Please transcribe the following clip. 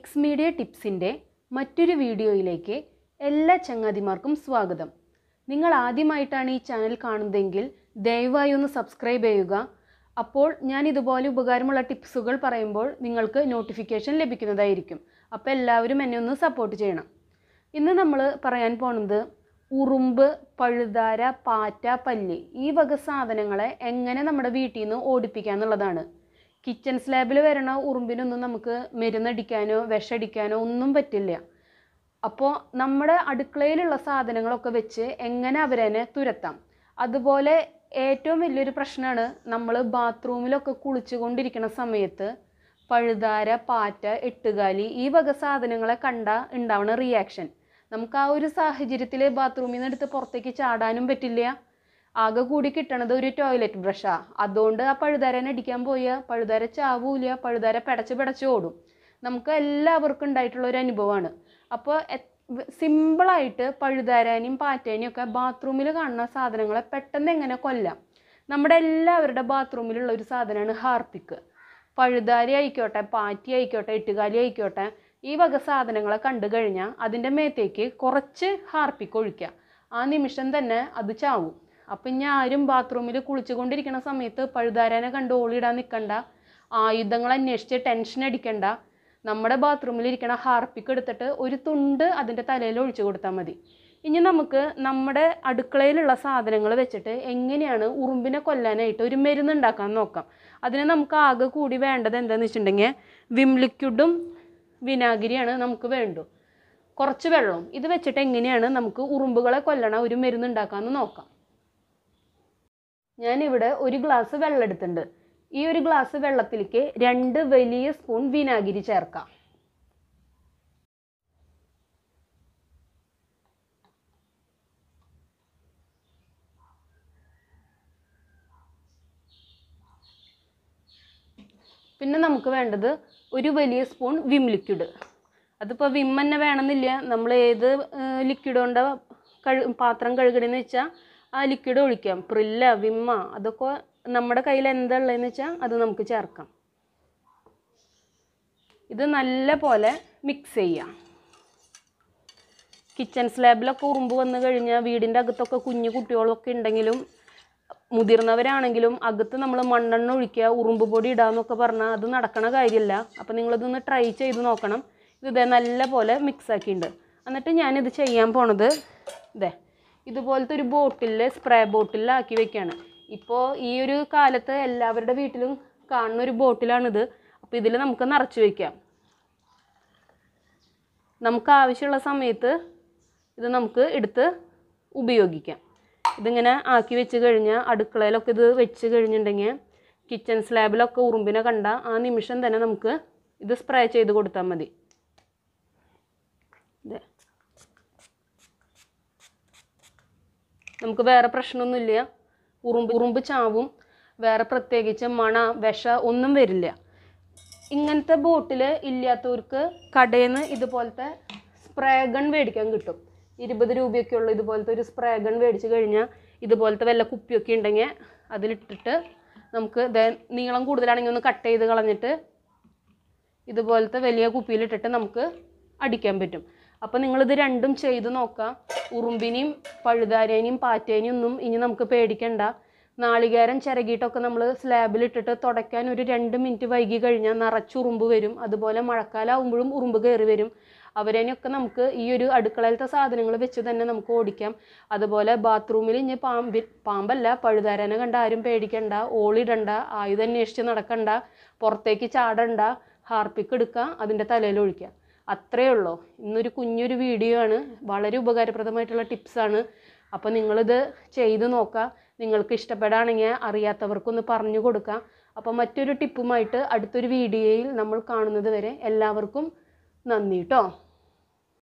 X media ടിപ്സിൻ്റെ മറ്റൊരു വീഡിയോയിലേക്ക് എല്ലാ ചങ്ങാതിമാർക്കും സ്വാഗതം നിങ്ങൾ ആദ്യമായിട്ടാണ് ഈ ചാനൽ കാണുന്നതെങ്കിൽ ദയവായി ഒന്ന് സബ്സ്ക്രൈബ് ചെയ്യുക അപ്പോൾ ഞാൻ ഇതുപോലെ ഉപകാരമുള്ള ടിപ്സുകൾ പറയുമ്പോൾ നിങ്ങൾക്ക് നോട്ടിഫിക്കേഷൻ ലഭിക്കുന്നതായിരിക്കും അപ്പോൾ എല്ലാവരും എന്നെ ഒന്ന് സപ്പോർട്ട് ചെയ്യണം ഇന്ന് നമ്മൾ പറയാൻ പോണത് ഉറുമ്പ് പഴുതാര പാറ്റ പല്ലി ഈ വക സാധനങ്ങളെ എങ്ങനെ നമ്മുടെ വീട്ടിൽ നിന്ന് ഓടിപ്പിക്കുക എന്നുള്ളതാണ് കിച്ചൺ സ്ലാബിൽ വരണ ഉറുമ്പിനൊന്നും നമുക്ക് മരുന്നടിക്കാനോ വിഷടിക്കാനോ ഒന്നും പറ്റില്ല അപ്പോൾ നമ്മുടെ അടുക്കളയിലുള്ള സാധനങ്ങളൊക്കെ വെച്ച് എങ്ങനെ അവരനെ തുരത്താം അതുപോലെ ഏറ്റവും വലിയൊരു പ്രശ്നമാണ് നമ്മൾ ബാത്റൂമിലൊക്കെ കുളിച്ചുകൊണ്ടിരിക്കുന്ന സമയത്ത് പഴുതാര പാറ്റ എട്ടുകാലി ഈ വക സാധനങ്ങളെ കണ്ട ഉണ്ടാവുന്ന റിയാക്ഷൻ നമുക്ക് ആ ഒരു സാഹചര്യത്തിൽ ബാത്റൂമിൽ നിന്ന് എടുത്ത് പുറത്തേക്ക് ചാടാനും പറ്റില്ല ആകെ കൂടി കിട്ടണത് ഒരു ടോയ്ലറ്റ് ബ്രഷാ അതുകൊണ്ട് ആ പഴുതാരനെ അടിക്കാൻ പോയാൽ പഴുതാര ചാവൂല പഴുതാര പെടച്ച് പെടച്ച് ഓടും നമുക്ക് എല്ലാവർക്കും ഉണ്ടായിട്ടുള്ള ഒരു അനുഭവമാണ് അപ്പോൾ സിമ്പിളായിട്ട് പഴുതാരാനെയും പാറ്റേനെയും ഒക്കെ ബാത്റൂമിൽ കാണുന്ന സാധനങ്ങളെ പെട്ടെന്ന് എങ്ങനെ കൊല്ലാം നമ്മുടെ എല്ലാവരുടെ ബാത്റൂമിലുള്ള ഒരു സാധനമാണ് ഹാർപ്പിക്ക് പഴുതാരി ആയിക്കോട്ടെ പാറ്റി ആയിക്കോട്ടെ എട്ടുകാലി ആയിക്കോട്ടെ ഈ വക സാധനങ്ങളെ കണ്ടു കഴിഞ്ഞാൽ അതിൻ്റെ മേത്തേക്ക് കുറച്ച് ഹാർപ്പിക്ക് ഒഴിക്കുക ആ നിമിഷം തന്നെ അത് ചാവും അപ്പം ഇനി ആരും ബാത്റൂമിൽ കുളിച്ചുകൊണ്ടിരിക്കുന്ന സമയത്ത് പഴുതാരനെ കണ്ട് ഓളിടാൻ നിൽക്കണ്ട ആയുധങ്ങൾ അന്വേഷിച്ച് ടെൻഷൻ അടിക്കണ്ട നമ്മുടെ ബാത്റൂമിൽ ഇരിക്കണ ഹാർപ്പിക്ക് എടുത്തിട്ട് ഒരു തുണ്ട് അതിൻ്റെ തലയിൽ ഒഴിച്ചു കൊടുത്താൽ മതി ഇനി നമുക്ക് നമ്മുടെ അടുക്കളയിലുള്ള സാധനങ്ങൾ വെച്ചിട്ട് എങ്ങനെയാണ് ഉറുമ്പിനെ കൊല്ലാനായിട്ട് ഒരു മരുന്ന് ഉണ്ടാക്കാൻ നോക്കാം അതിന് നമുക്ക് ആകെ കൂടി വേണ്ടത് എന്താണെന്ന് വെച്ചിട്ടുണ്ടെങ്കിൽ വിം ലിക്വിഡും വിനാഗിരിയാണ് നമുക്ക് വേണ്ടു കുറച്ച് വെള്ളവും ഇത് വെച്ചിട്ട് എങ്ങനെയാണ് നമുക്ക് ഉറുമ്പുകളെ കൊല്ലണ ഒരു മരുന്ന് ഉണ്ടാക്കാമെന്ന് നോക്കാം ഞാനിവിടെ ഒരു ഗ്ലാസ് വെള്ളം എടുത്തിട്ടുണ്ട് ഈ ഒരു ഗ്ലാസ് വെള്ളത്തിലേക്ക് രണ്ട് വലിയ സ്പൂൺ വിനാഗിരി ചേർക്കാം പിന്നെ നമുക്ക് വേണ്ടത് ഒരു വലിയ സ്പൂൺ വിം ലിക്വിഡ് അതിപ്പോൾ വിം തന്നെ വേണമെന്നില്ല നമ്മൾ ഏത് ലിക്വിഡ് കൊണ്ട് കഴു പാത്രം കഴുകണമെന്ന് വെച്ചാൽ ആ ലിക്വിഡ് ഒഴിക്കാം പ്രില്ല വിമ്മ അതൊക്കെ നമ്മുടെ കയ്യിൽ എന്താ ഉള്ളതെന്ന് വെച്ചാൽ അത് നമുക്ക് ചേർക്കാം ഇത് നല്ല പോലെ മിക്സ് ചെയ്യാം കിച്ചൺ സ്ലാബിലൊക്കെ ഉറുമ്പ് വന്നു കഴിഞ്ഞാൽ വീടിൻ്റെ അകത്തൊക്കെ കുഞ്ഞു കുട്ടികളൊക്കെ ഉണ്ടെങ്കിലും മുതിർന്നവരാണെങ്കിലും അകത്ത് നമ്മൾ മണ്ണെണ്ണ ഒഴിക്കുക ഉറുമ്പ് പൊടി ഇടാന്നൊക്കെ പറഞ്ഞാൽ അത് നടക്കണ കാര്യമല്ല അപ്പം നിങ്ങളിതൊന്ന് ട്രൈ ചെയ്ത് നോക്കണം ഇത് ഇതേ നല്ല പോലെ മിക്സ് ആക്കിയിട്ടുണ്ട് എന്നിട്ട് ഞാനിത് ചെയ്യാൻ പോണത് ഇതേ ഇതുപോലത്തെ ഒരു ബോട്ടിൽ സ്പ്രേ ബോട്ടിലാക്കി വെക്കുകയാണ് ഇപ്പോൾ ഈ ഒരു കാലത്ത് എല്ലാവരുടെ വീട്ടിലും കാണുന്ന ഒരു ബോട്ടിലാണിത് അപ്പോൾ ഇതിൽ നമുക്ക് നിറച്ച് വയ്ക്കാം നമുക്ക് ആവശ്യമുള്ള സമയത്ത് ഇത് നമുക്ക് എടുത്ത് ഉപയോഗിക്കാം ഇതിങ്ങനെ ആക്കി വെച്ച് കഴിഞ്ഞാൽ അടുക്കളയിലൊക്കെ ഇത് വെച്ച് കഴിഞ്ഞിട്ടുണ്ടെങ്കിൽ കിച്ചൺ സ്ലാബിലൊക്കെ ഉറുമ്പിനെ കണ്ട ആ നിമിഷം തന്നെ നമുക്ക് ഇത് സ്പ്രേ ചെയ്ത് കൊടുത്താൽ മതി ഇത് നമുക്ക് വേറെ പ്രശ്നമൊന്നുമില്ല ഉറുമ്പ് ഉറുമ്പ് ചാവും വേറെ പ്രത്യേകിച്ച് മണ വിഷ ഒന്നും വരില്ല ഇങ്ങനത്തെ ബോട്ടിൽ ഇല്ലാത്തവർക്ക് കടയിൽ നിന്ന് ഇതുപോലത്തെ സ്പ്രേ ഗൺ മേടിക്കാൻ കിട്ടും ഇരുപത് രൂപയൊക്കെ ഉള്ള ഇതുപോലത്തെ ഒരു സ്പ്രേ ഗൺ മേടിച്ച് കഴിഞ്ഞാൽ ഇതുപോലത്തെ വല്ല കുപ്പിയൊക്കെ ഉണ്ടെങ്കിൽ അതിലിട്ടിട്ട് നമുക്ക് ഇത് നീളം കൂടുതലാണെങ്കിൽ ഒന്ന് കട്ട് ചെയ്ത് കളഞ്ഞിട്ട് ഇതുപോലത്തെ വലിയ കുപ്പിയിലിട്ടിട്ട് നമുക്ക് അടിക്കാൻ പറ്റും അപ്പോൾ നിങ്ങളിത് രണ്ടും ചെയ്ത് നോക്കാം ഉറുമ്പിനെയും പഴുതാരേനെയും പാറ്റേനെയും ഒന്നും ഇനി നമുക്ക് പേടിക്കണ്ട നാളികേരം ചിരകിയിട്ടൊക്കെ നമ്മൾ സ്ലാബിലിട്ടിട്ട് തുടയ്ക്കാൻ ഒരു രണ്ട് മിനിറ്റ് വൈകി കഴിഞ്ഞാൽ നിറച്ച് ഉറുമ്പ് വരും അതുപോലെ മഴക്കാലമാകുമ്പോഴും ഉറുമ്പ് കയറി വരും അവരേനെയൊക്കെ നമുക്ക് ഈ ഒരു അടുക്കളയിലത്തെ സാധനങ്ങൾ വെച്ച് തന്നെ നമുക്ക് ഓടിക്കാം അതുപോലെ ബാത്റൂമിൽ ഇനി പാമ്പി പാമ്പല്ല പഴുതാരനെ കണ്ട ആരും പേടിക്കണ്ട ഓളിടണ്ട ആയുധം അന്വേഷിച്ച് നടക്കണ്ട പുറത്തേക്ക് ചാടണ്ട ഹാർപ്പിക്ക് എടുക്കുക അതിൻ്റെ തലയിൽ ഒഴിക്കുക അത്രയേ ഉള്ളൂ ഇന്നൊരു കുഞ്ഞൊരു വീഡിയോ ആണ് വളരെ ഉപകാരപ്രദമായിട്ടുള്ള ടിപ്സാണ് അപ്പോൾ നിങ്ങളിത് ചെയ്ത് നോക്കുക നിങ്ങൾക്ക് ഇഷ്ടപ്പെടുകയാണെങ്കിൽ അറിയാത്തവർക്കൊന്ന് പറഞ്ഞു കൊടുക്കാം അപ്പോൾ മറ്റൊരു ടിപ്പുമായിട്ട് അടുത്തൊരു വീഡിയോയിൽ നമ്മൾ കാണുന്നത് വരെ എല്ലാവർക്കും നന്ദി കേട്ടോ